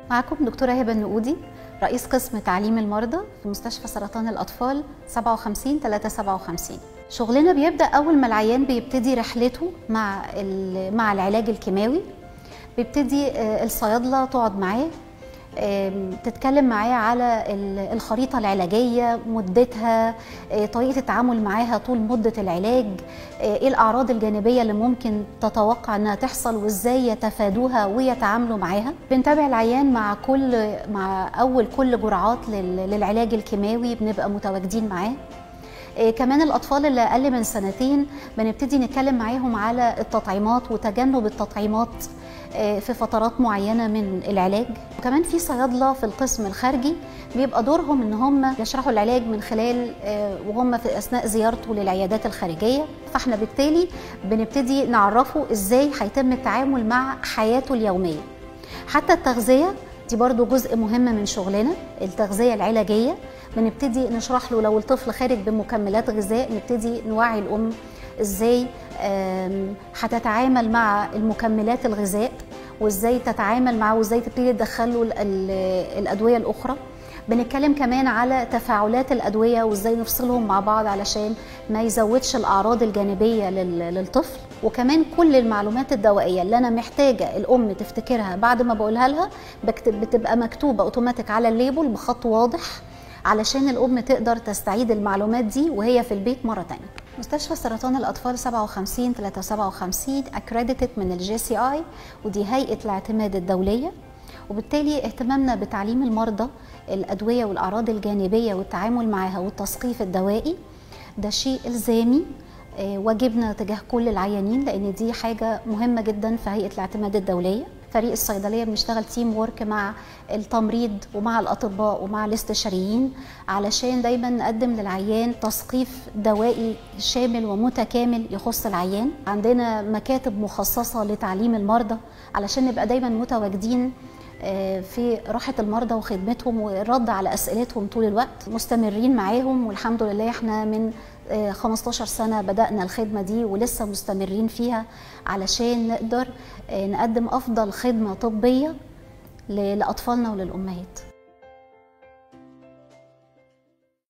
معكم دكتورة هبة النقودي رئيس قسم تعليم المرضى في مستشفى سرطان الأطفال 57 357 شغلنا بيبدأ أول ما العيان بيبتدي رحلته مع مع العلاج الكيماوي بيبتدي الصيادلة تقعد معاه تتكلم معاه على الخريطة العلاجية مدتها طريقة التعامل معاها طول مدة العلاج ايه الأعراض الجانبية اللي ممكن تتوقع انها تحصل وازاي يتفادوها ويتعاملوا معاها بنتابع العيان مع كل مع أول كل جرعات للعلاج الكيماوي بنبقى متواجدين معاه كمان الأطفال اللي أقل من سنتين بنبتدي نتكلم معاهم على التطعيمات وتجنب التطعيمات في فترات معينه من العلاج وكمان في صيادله في القسم الخارجي بيبقى دورهم ان هم يشرحوا العلاج من خلال وهم في اثناء زيارته للعيادات الخارجيه فاحنا بالتالي بنبتدي نعرفه ازاي هيتم التعامل مع حياته اليوميه حتى التغذيه دي برضو جزء مهم من شغلنا التغذيه العلاجيه بنبتدي نشرح له لو الطفل خارج بمكملات غذاء نبتدي نوعي الام ازاي هتتعامل مع المكملات الغذاء وازاي تتعامل معه وازاي تبتدي تدخله الادويه الاخرى بنتكلم كمان على تفاعلات الادويه وازاي نفصلهم مع بعض علشان ما يزودش الاعراض الجانبيه للطفل وكمان كل المعلومات الدوائيه اللي انا محتاجه الام تفتكرها بعد ما بقولها لها بتبقى مكتوبه اوتوماتيك على الليبل بخط واضح علشان الام تقدر تستعيد المعلومات دي وهي في البيت مره تانية مستشفى سرطان الاطفال 57 357 اكريديتد من الجي سي اي ودي هيئه الاعتماد الدوليه وبالتالي اهتمامنا بتعليم المرضى الادويه والاعراض الجانبيه والتعامل معها والتثقيف الدوائي ده شيء الزامي واجبنا تجاه كل العيانين لان دي حاجه مهمه جدا في هيئه الاعتماد الدوليه فريق الصيدليه بنشتغل تيم وورك مع التمريض ومع الاطباء ومع الاستشاريين علشان دايما نقدم للعيان تثقيف دوائي شامل ومتكامل يخص العيان عندنا مكاتب مخصصه لتعليم المرضى علشان نبقى دايما متواجدين في راحة المرضى وخدمتهم والرد على أسئلتهم طول الوقت مستمرين معاهم والحمد لله احنا من 15 سنة بدأنا الخدمة دي ولسه مستمرين فيها علشان نقدر نقدم أفضل خدمة طبية لأطفالنا وللأمهات